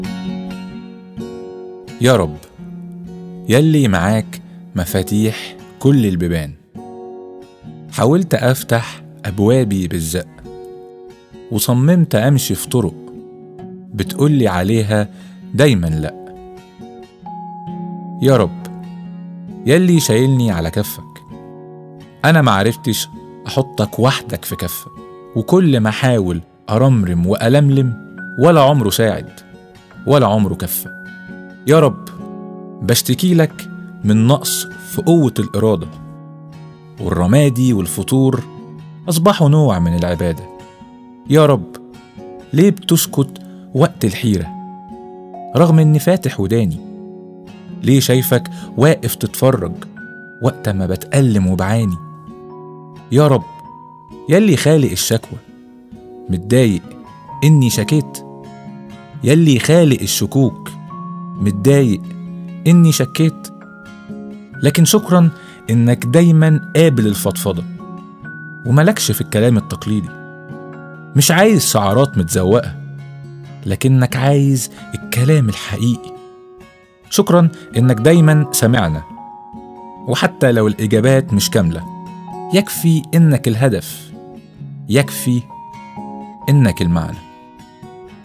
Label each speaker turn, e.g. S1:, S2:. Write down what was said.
S1: يا رب يلي معاك مفاتيح كل البيبان حاولت أفتح أبوابي بالزق وصممت أمشي في طرق بتقولي عليها دايما لأ يا رب يلي شايلني على كفك أنا معرفتش أحطك وحدك في كفة وكل ما أحاول أرمرم وألملم ولا عمره ساعد ولا عمره كفة يا رب بشتكي لك من نقص في قوة الإرادة والرمادي والفطور أصبحوا نوع من العبادة يا رب ليه بتسكت وقت الحيرة رغم إني فاتح وداني ليه شايفك واقف تتفرج وقت ما بتألم وبعاني يا رب يلي خالق الشكوى متضايق إني شكيت يلي خالق الشكوك متضايق إني شكيت لكن شكرا إنك دايما قابل الفضفضة وملكش في الكلام التقليدي مش عايز شعارات متزوقة لكنك عايز الكلام الحقيقي شكرا إنك دايما سمعنا وحتى لو الإجابات مش كاملة يكفي إنك الهدف يكفي إنك المعنى